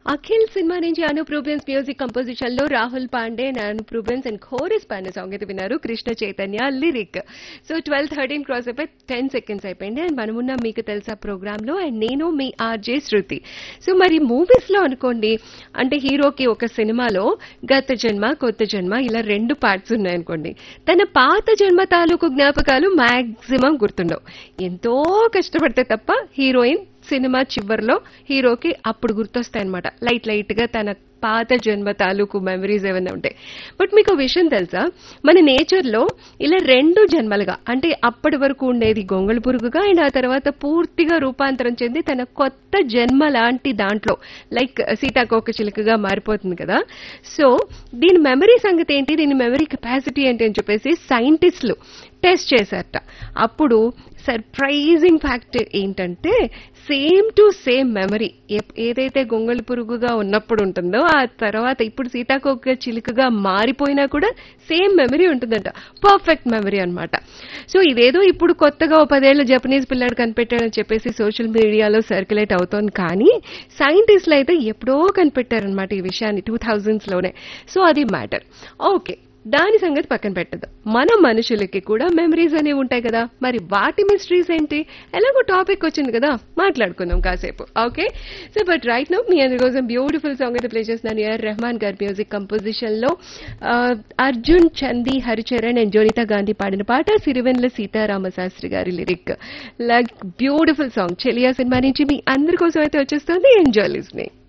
Akhil cinema నుంచి Anoop Rubens music composition లో Rahul Pandey and Anoop Rubens and కోరిస్ పాండే సాంగ్ అయితే విన్నారు Krishna Chaitanya lyric so twelve thirteen cross అయిపోయి టెన్ సెకండ్స్ అయిపోయింది అండ్ మనమున్న మీకు తెలుసా ప్రోగ్రామ్ లో అండ్ నేను మీ ఆర్జే శృతి సో మరి మూవీస్ లో అనుకోండి అంటే హీరోకి ఒక సినిమాలో గత జన్మ కొత్త జన్మ ఇలా రెండు పార్ట్స్ ఉన్నాయనుకోండి తన పాత జన్మ తాలూకు జ్ఞాపకాలు మాక్సిమం గుర్తుండవు ఎంతో కష్టపడితే తప్ప హీరోయిన్ సినిమా చివరిలో హీరోకి అప్పుడు గుర్తొస్తాయి అనమాట లైట్ లైట్ గా తన పాత జన్మ తాలూకు మెమరీస్ ఏమైనా ఉంటాయి బట్ మీకు ఒక విషయం తెలుసా మన నేచర్ లో ఇలా రెండు జన్మలుగా అంటే అప్పటి వరకు ఉండేది గొంగళి పురుగుగా అండ్ ఆ తర్వాత పూర్తిగా రూపాంతరం చెంది తన కొత్త జన్మ లాంటి దాంట్లో లైక్ సీతాకోక చిలుకగా మారిపోతుంది కదా సో దీని మెమరీ సంగతి ఏంటి దీని మెమరీ కెపాసిటీ ఏంటి అని చెప్పేసి సైంటిస్టులు టెస్ట్ చేశారట అప్పుడు సర్ప్రైజింగ్ ఫ్యాక్ట్ ఏంటంటే సేమ్ టు సేమ్ మెమరీ ఏదైతే గొంగళి పురుగుగా ఉన్నప్పుడు ఉంటుందో ఆ తర్వాత ఇప్పుడు సీతాకోక చిలుకగా మారిపోయినా కూడా సేమ్ మెమరీ ఉంటుందంట పర్ఫెక్ట్ మెమరీ అన్నమాట సో ఇదేదో ఇప్పుడు కొత్తగా ఓ పదేళ్ల జపనీస్ పిల్లాడు కనిపెట్టాడని చెప్పేసి సోషల్ మీడియాలో సర్క్యులేట్ అవుతోంది కానీ సైంటిస్టులు అయితే ఎప్పుడో కనిపెట్టారనమాట ఈ విషయాన్ని టూ లోనే సో అది మ్యాటర్ ఓకే దాని సంగతి పక్కన పెట్టదు మన మనుషులకి కూడా మెమరీస్ అనేవి ఉంటాయి కదా మరి వాటి మిస్టరీస్ ఏంటి ఎలాగో టాపిక్ వచ్చింది కదా మాట్లాడుకుందాం కాసేపు okay so but right now మీ అందరి కోసం బ్యూటిఫుల్ సాంగ్ అయితే ప్లే చేస్తున్నాను ఏఆర్ రెహమాన్ గారి మ్యూజిక్ కంపోజిషన్ లో ఆ, అర్జున్ చందీ హరిచరణ్ అండ్ జోనితా గాంధీ పాడిన పాట సిరివెన్ల సీతారామ శాస్త్రి గారి lyric like beautiful song Cheliya cinema నుంచి మీ అందరి కోసం అయితే వచ్చేస్తుంది ఎంజాయ్ లిస్నింగ్